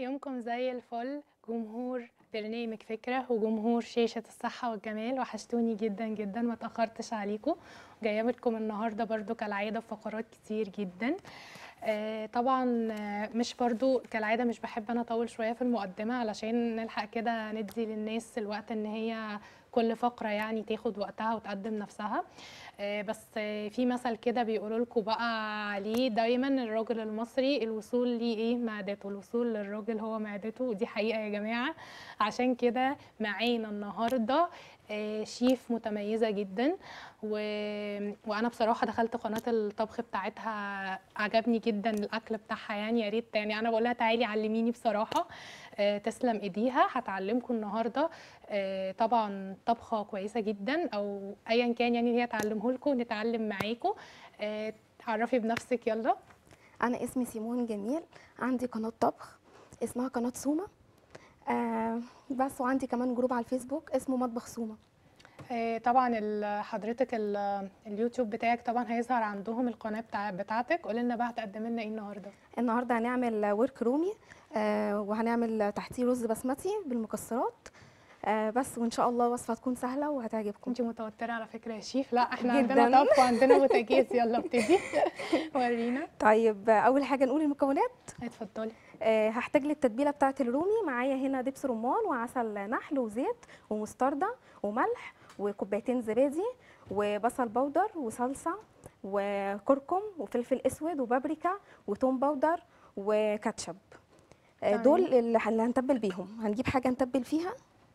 يومكم زي الفل جمهور برنامج فكرة وجمهور شاشة الصحة والجمال وحشتوني جدا جدا ما تأخرتش عليكم جاية لكم النهاردة برضو كالعادة بفقرات كتير جدا آه، طبعا آه، مش برضو كالعادة مش بحب أنا أطول شوية في المقدمة علشان نلحق كده ندي للناس الوقت إن هي كل فقرة يعني تاخد وقتها وتقدم نفسها آه، بس آه، في مثل كده بيقولوا لكم بقى عليه دايما الراجل المصري الوصول ليه ايه معدته الوصول للراجل هو معدته ودي حقيقة يا جماعة عشان كده معانا النهاردة آه، شيف متميزة جدا و... وانا بصراحة دخلت قناة الطبخ بتاعتها عجبني جدا الاكل بتاعها يعني يا ريت يعني انا بقول لها تعالي علميني بصراحة آه، تسلم ايديها هتعلمكم النهارده آه، طبعا طبخه كويسه جدا او ايا كان يعني اللي هي تعلمه لكم نتعلم معاكم آه، تعرفي بنفسك يلا انا اسمي سيمون جميل عندي قناه طبخ اسمها قناه سوما آه بس وعندي كمان جروب على الفيسبوك اسمه مطبخ سوما آه، طبعا ال- حضرتك ال- اليوتيوب بتاعك طبعا هيظهر عندهم القناه بتاع بتاعتك قولي لنا بقى هتقدمي لنا ايه النهارده النهارده هنعمل ورك رومي آه وهنعمل تحتيه رز بسمتي بالمكسرات آه بس وان شاء الله وصفه تكون سهله وهتعجبكم انت متوتره على فكره يا شيف لا احنا جداً. عندنا طبخ وعندنا بوتاجاز يلا ابتدي ورينا طيب آه، اول حاجه نقول المكونات اتفضلي آه هحتاج للتتبيله بتاعه الرومي معايا هنا دبس رمان وعسل نحل وزيت ومستردة وملح وكوبايتين زبادي وبصل بودر وصلصه وكركم وفلفل اسود وبابريكا وتوم بودر وكاتشب آه تمام. دول اللي اللي هنتبل بيهم هنجيب حاجه نتبل فيها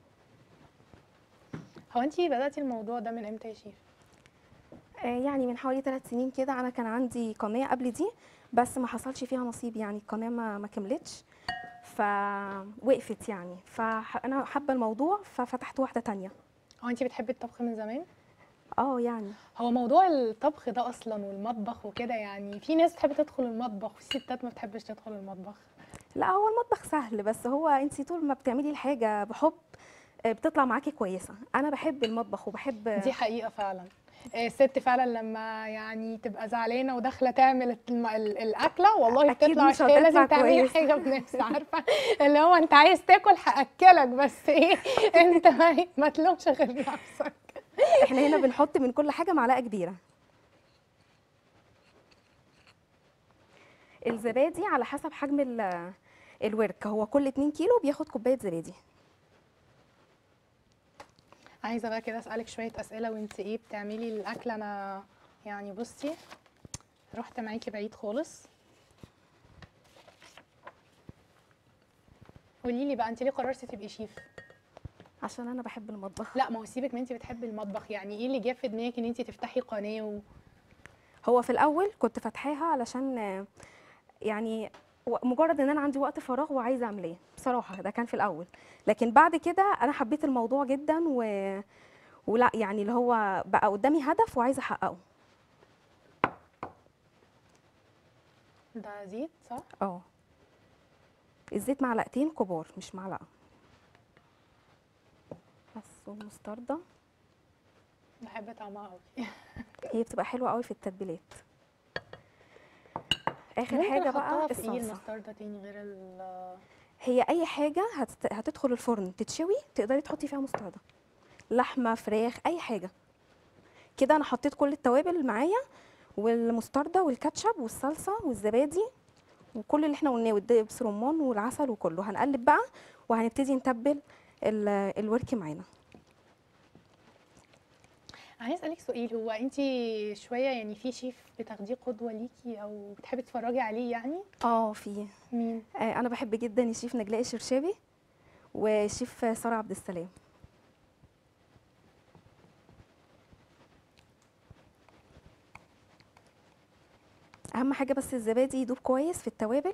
هو انت بداتي الموضوع ده من امتى يا شيف آه يعني من حوالي ثلاث سنين كده انا كان عندي قناه قبل دي بس ما حصلش فيها نصيب يعني القناه ما ما كملتش فوقفت يعني فانا حابه الموضوع ففتحت واحده تانية هو انت بتحبي الطبخ من زمان اه يعني هو موضوع الطبخ ده اصلا والمطبخ وكده يعني في ناس بتحب تدخل المطبخ وفي ستات ما بتحبش تدخل المطبخ لا هو المطبخ سهل بس هو انت طول ما بتعملي الحاجه بحب آه، بتطلع معاكي كويسه انا بحب المطبخ وبحب دي حقيقة فعلا آه، الست فعلا لما يعني تبقى زعلانه وداخله تعمل الم- ال- الاكله والله أكيد بتطلع مش عشان هي لازم هتطلع تعملي كويس. حاجه بنفس عارفه اللي هو انت عايز تاكل هاكلك بس ايه انت ما, ما تلومش غير نفسك احنا هنا بنحط من كل حاجه معلقه كبيره الزبادي على حسب حجم ال- الورك هو كل 2 كيلو بياخد كوبايه زبادي عايزه بقى كده اسالك شويه اسئله وانت ايه بتعملي الاكل انا يعني بصي رحت معاكي بعيد خالص قولي لي بقى انت ليه قررتي تبقي شيف عشان انا بحب المطبخ لا ما هو سيبك من انت بتحبي المطبخ يعني ايه اللي جاب في دماغك ان انت تفتحي قناه و... هو في الاول كنت فاتحاها علشان آه، يعني و- مجرد ان انا عندي وقت فراغ وعايزه اعمل بصراحه ده كان في الاول لكن بعد كده انا حبيت الموضوع جدا و... ولا يعني اللي هو بقى قدامي هدف وعايزه احققه ده زيت صح اه الزيت معلقتين كبار مش معلقه بس والمستردة بحب طعمها قوي هي بتبقى حلوه قوي في التتبيلات اخر ممكن حاجه أحطها بقى في ايه الصلصه المستردة تاني غير ال هي اي حاجه هتت... هتدخل الفرن تتشوي تقدري تحطي فيها مستردة لحمه فراخ اي حاجه كده انا حطيت كل التوابل اللي معايا والمستردة والكاتشب والصلصه والزبادي وكل اللي احنا قلناه والدبس رمان والعسل وكله هنقلب بقى وهنبتدي نتبل ال- الورك معانا عايز اسالك سؤال هو انت شويه يعني في شيف بتاخديه قدوه ليكي او بتحبي تتفرجي عليه يعني اه في مين آه انا بحب جدا الشيف نجلاء الشرشابي وشيف ساره عبد السلام اهم حاجه بس الزبادي يدوب كويس في التوابل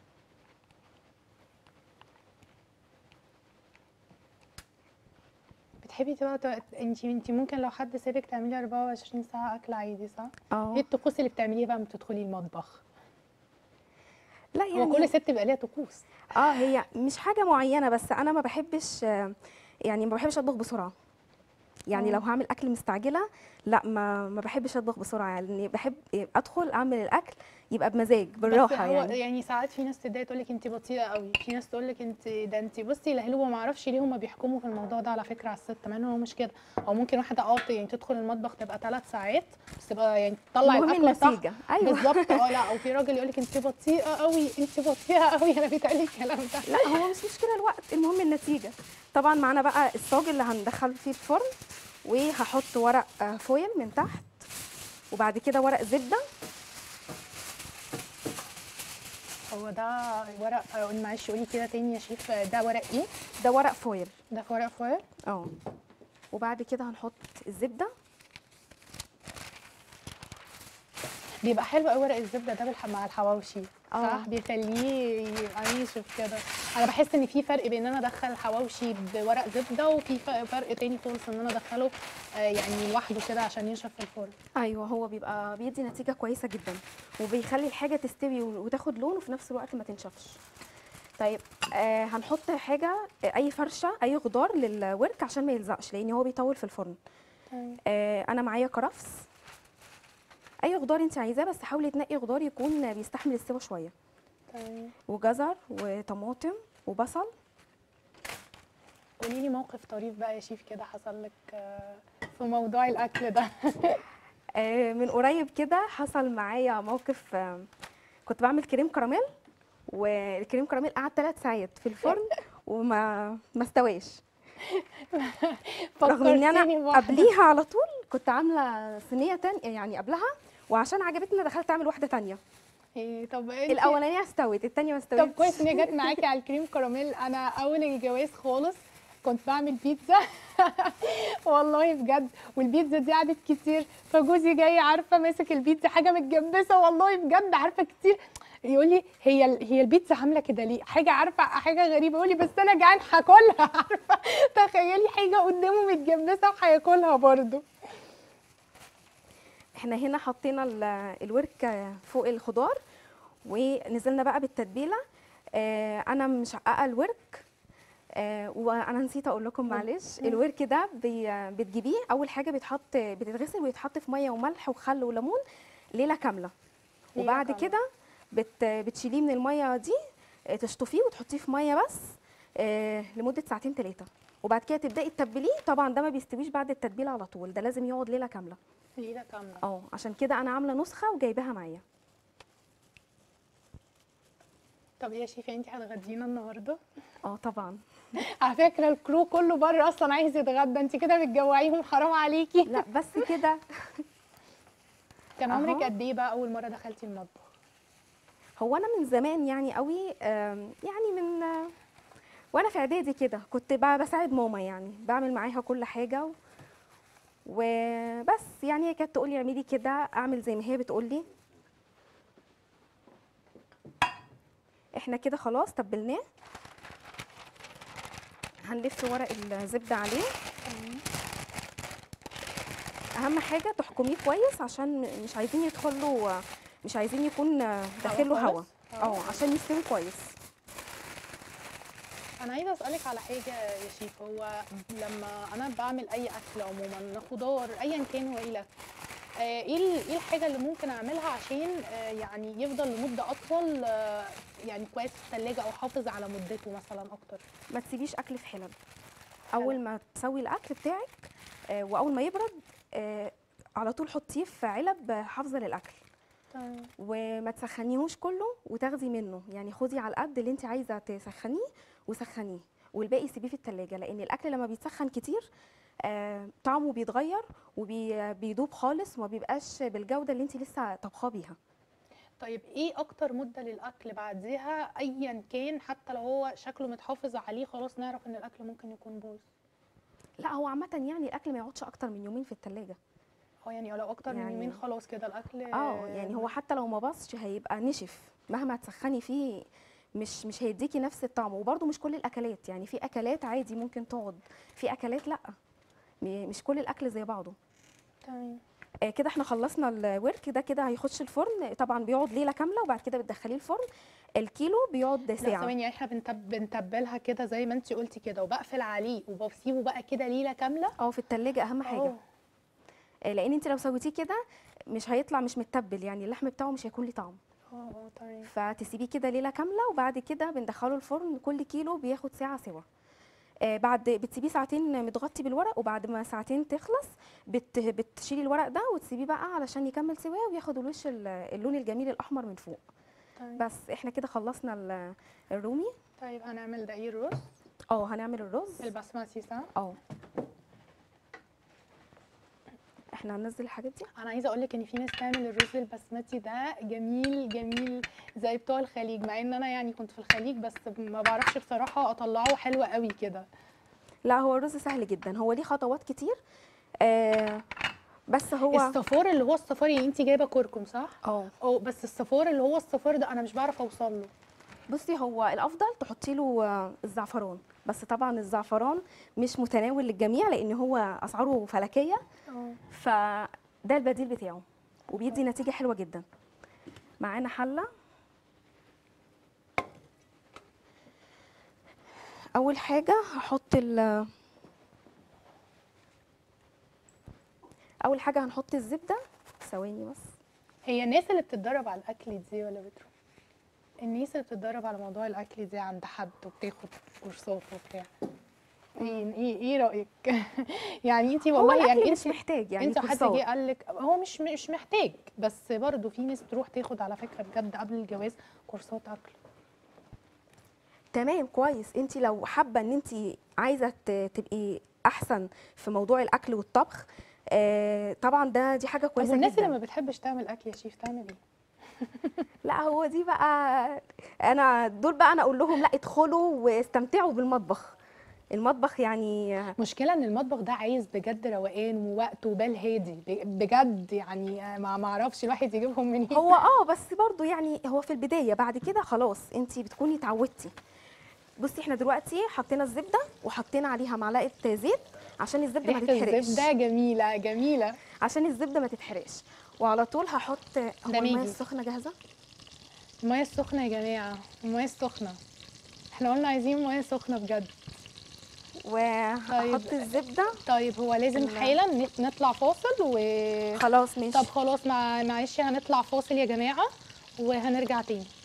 بتحبي تبقى انت انت ممكن لو حد سابك تعملي 24 ساعه اكل عادي صح اه ايه الطقوس اللي بتعمليها بقى لما بتدخلي المطبخ لا هو كل يعني ست بيبقى ليها طقوس اه هي مش حاجه معينه بس انا ما بحبش آه، يعني ما بحبش اطبخ بسرعه يعني آه. لو هعمل اكل مستعجله لا ما ما بحبش اطبخ بسرعه يعني بحب ادخل اعمل الاكل يبقى بمزاج بس بالراحه هو يعني يعني ساعات في ناس تتضايق تقول لك انت بطيئه قوي في ناس تقول لك انت ده انت بصي لهلوبه ما اعرفش ليه هم بيحكموا في الموضوع ده على فكره على الست مع ان هو مش كده او ممكن واحده اه يعني تدخل المطبخ تبقى ثلاث ساعات بس تبقى يعني تطلع المهم الاكل صح النتيجه ايوه بالظبط اه لا او في راجل يقول لك انت بطيئه قوي انت بطيئه قوي انا بيتقال لي الكلام ده لا هو مش مشكله الوقت المهم النتيجه طبعا معانا بقى الصاج اللي هندخل فيه الفرن وهحط ورق آه، فويل من تحت وبعد كده ورق زبده هو ده ورق آه، معلش قولي كده تاني يا شيف آه، ده ورق ايه ده ورق فويل ده في ورق فويل اه وبعد كده هنحط الزبده بيبقى حلو قوي ورق الزبده ده بالح- مع الحواوشي اه. صح بيخليه يبقى ناشف كده انا بحس ان في فرق بين ان انا ادخل الحواوشي بورق زبده وفي ف- فرق تاني خالص ان انا ادخله آه، يعني لوحده كده عشان ينشف في الفرن ايوه هو بيبقى بيدي نتيجه كويسه جدا وبيخلي الحاجه تستوي و- وتاخد لون وفي نفس الوقت ما تنشفش طيب آه هنحط حاجه آه، اي فرشه اي خضار للورك عشان ما يلزقش لان هو بيطول في الفرن تمام آه انا معايا كرفس اي خضار انت عايزاه بس حاولي تنقي خضار يكون بيستحمل السوا شويه تمام وجزر وطماطم وبصل قولي لي موقف طريف بقى يا شيف كده حصل لك آه، في موضوع الاكل ده آه من قريب كده حصل معايا موقف آه كنت بعمل كريم كراميل والكريم كراميل قعد ثلاث ساعات في الفرن وما ما استواش رغم ان فكرتيني انا بواحدة. قبليها على طول كنت عامله صينيه تانية يعني قبلها وعشان عجبتني دخلت اعمل واحده تانية إيه طب انت الاولانيه استوت التانية ما استوتش طب كويس ان هي جت معاكي على الكريم كراميل انا اول الجواز خالص كنت بعمل بيتزا والله بجد والبيتزا دي قعدت كتير فجوزي جاي عارفه ماسك البيتزا حاجه متجبسه والله بجد عارفه كتير يقول لي هي ال- هي البيتزا عامله كده ليه حاجه عارفه حاجه غريبه يقول لي بس انا جعان هاكلها عارفه تخيلي حاجه قدامه متجبسه وهياكلها برضه احنا هنا حطينا ال- الورك فوق الخضار ونزلنا بقى بالتتبيله آه انا مشققه الورك آه وانا نسيت اقول لكم معلش مم. الورك ده بي بتجيبيه اول حاجه بيتحط بتتغسل ويتحط في ميه وملح وخل وليمون ليله كامله ليلة وبعد كاملة. كده بت بتشيليه من الميه دي آه، تشطفيه وتحطيه في ميه بس آه لمده ساعتين ثلاثه وبعد كده تبداي تتبليه طبعا ده ما بيستويش بعد التتبيله على طول ده لازم يقعد ليله كامله ليله كامله اه عشان كده انا عامله نسخه وجايباها معايا طب يا شيف انت هتغدينا النهارده اه طبعا على فكره الكرو كله بره اصلا عايز يتغدى انت كده بتجوعيهم حرام عليكي لا بس كده كان أهو. عمرك قد ايه بقى اول مره دخلتي المطبخ هو انا من زمان يعني قوي آم، يعني من آه، وانا في اعدادي كده كنت بقى بساعد ماما يعني بعمل معاها كل حاجه و... وبس يعني هي كانت تقول لي اعملي كده اعمل زي ما هي بتقول لي احنا كده خلاص تبلناه هنلف ورق الزبده عليه اهم حاجه تحكميه كويس عشان م- مش عايزين يدخل له مش عايزين يكون داخله هوا خالص؟ اه عشان يستوي كويس انا عايزه اسالك على حاجه يا شيف هو لما انا بعمل اي اكل عموما خضار ايا كان هو ايه الاكل آه، ايه ال- ايه الحاجه اللي ممكن اعملها عشان آه، يعني يفضل لمده اطول آه، يعني كويس في الثلاجه او حافظ على مدته مثلا اكتر ما تسيبيش اكل في حلل اول ما تسوي الاكل بتاعك آه، واول ما يبرد آه، على طول حطيه في علب آه، حافظه للاكل تمام وما تسخنيهوش كله وتاخدي منه يعني خدي على القد اللي انت عايزه تسخنيه وسخنيه والباقي سيبيه في التلاجة لان الاكل لما بيتسخن كتير آه، طعمه بيتغير وبيدوب خالص وما بيبقاش بالجوده اللي انت لسه طبخاه بيها طيب ايه اكتر مده للاكل بعديها ايا كان حتى لو هو شكله متحافظ عليه خلاص نعرف ان الاكل ممكن يكون بوظ لا هو عامه يعني الاكل ما يقعدش اكتر من يومين في التلاجة اه يعني لو اكتر من يعني- يومين خلاص كده الاكل اه يعني هو حتى لو ما باظش هيبقى نشف مهما تسخني فيه مش مش هيديكي نفس الطعم وبرده مش كل الاكلات يعني في اكلات عادي ممكن تقعد في اكلات لا م- مش كل الاكل زي بعضه تمام آه كده احنا خلصنا الورك ده كده هيخش الفرن طبعا بيقعد ليله كامله وبعد كده بتدخليه الفرن الكيلو بيقعد لا ساعه ثواني يعني احنا بنتب... بنتبلها كده زي ما انت قلتي كده وبقفل عليه وبسيبه بقى كده ليله كامله اه في التلاجة اهم حاجه اه آه لان انت لو سويتيه كده مش هيطلع مش متبل يعني اللحم بتاعه مش هيكون ليه طعم اه اه تمام فتسيبيه كده ليله كامله وبعد كده بندخله الفرن كل كيلو بياخد ساعه سوا آه بعد بتسيبيه ساعتين متغطي بالورق وبعد ما ساعتين تخلص بت بتشيلي الورق ده وتسيبيه بقى علشان يكمل سواه وياخد الوش ال- اللون الجميل الاحمر من فوق طيب. بس احنا كده خلصنا ال- الرومي طيب هنعمل دقيق رز اه هنعمل الرز البسمتي صح اه احنا هننزل الحاجات دي انا عايزه اقول لك ان في ناس تعمل الرز البسمتي ده جميل جميل زي بتوع الخليج مع ان انا يعني كنت في الخليج بس ما بعرفش بصراحه اطلعه حلو قوي كده لا هو الرز سهل جدا هو ليه خطوات كتير آه بس هو الصفار اللي هو الصفار يعني انت جايبه كركم صح اه اه بس الصفار اللي هو الصفار ده انا مش بعرف اوصل له بصي هو الافضل تحطي له آه، الزعفران بس طبعا الزعفران مش متناول للجميع لان هو اسعاره فلكيه اه فده البديل بتاعه وبيدي نتيجه حلوه جدا معانا حله اول حاجه هحط ال اول حاجه هنحط الزبده ثواني بس هي الناس اللي بتتدرب على الاكل دي ولا بتروح الناس اللي بتتدرب على موضوع الاكل دي عند حد وبتاخد كورسات وبتاع ايه ايه ايه رايك يعني انت هو والله يعني الاكل انت مش محتاج يعني انت حد كورسات. جه قال لك هو مش مش محتاج بس برضه في ناس بتروح تاخد على فكره بجد قبل الجواز كورسات اكل تمام كويس انت لو حابه ان انت عايزه ت- تبقي احسن في موضوع الاكل والطبخ آه طبعا ده دي حاجه طب كويسه والناس جدا اللي ما بتحبش تعمل اكل يا شيف تعمل ايه لا هو دي بقى انا دول بقى انا اقول لهم لا ادخلوا واستمتعوا بالمطبخ المطبخ يعني مشكلة ان المطبخ ده عايز بجد روقان ووقت وبال هادي ب- بجد يعني ما ما اعرفش الواحد يجيبهم منين هو اه بس برضو يعني هو في البدايه بعد كده خلاص انت بتكوني اتعودتي بصي احنا دلوقتي حطينا الزبده وحطينا عليها معلقه زيت عشان الزبده ما ريحة تتحرقش الزبدة جميلة جميلة عشان الزبده ما تتحرقش وعلى طول هحط هو الميه ميجي. السخنه جاهزه المية السخنة يا جماعة المية السخنة احنا قلنا عايزين مية سخنة بجد وهحط طيب. الزبده طيب هو لازم ال- حالا نت- نطلع فاصل و خلاص ماشي طب خلاص مع- معلش هنطلع فاصل يا جماعة وهنرجع تاني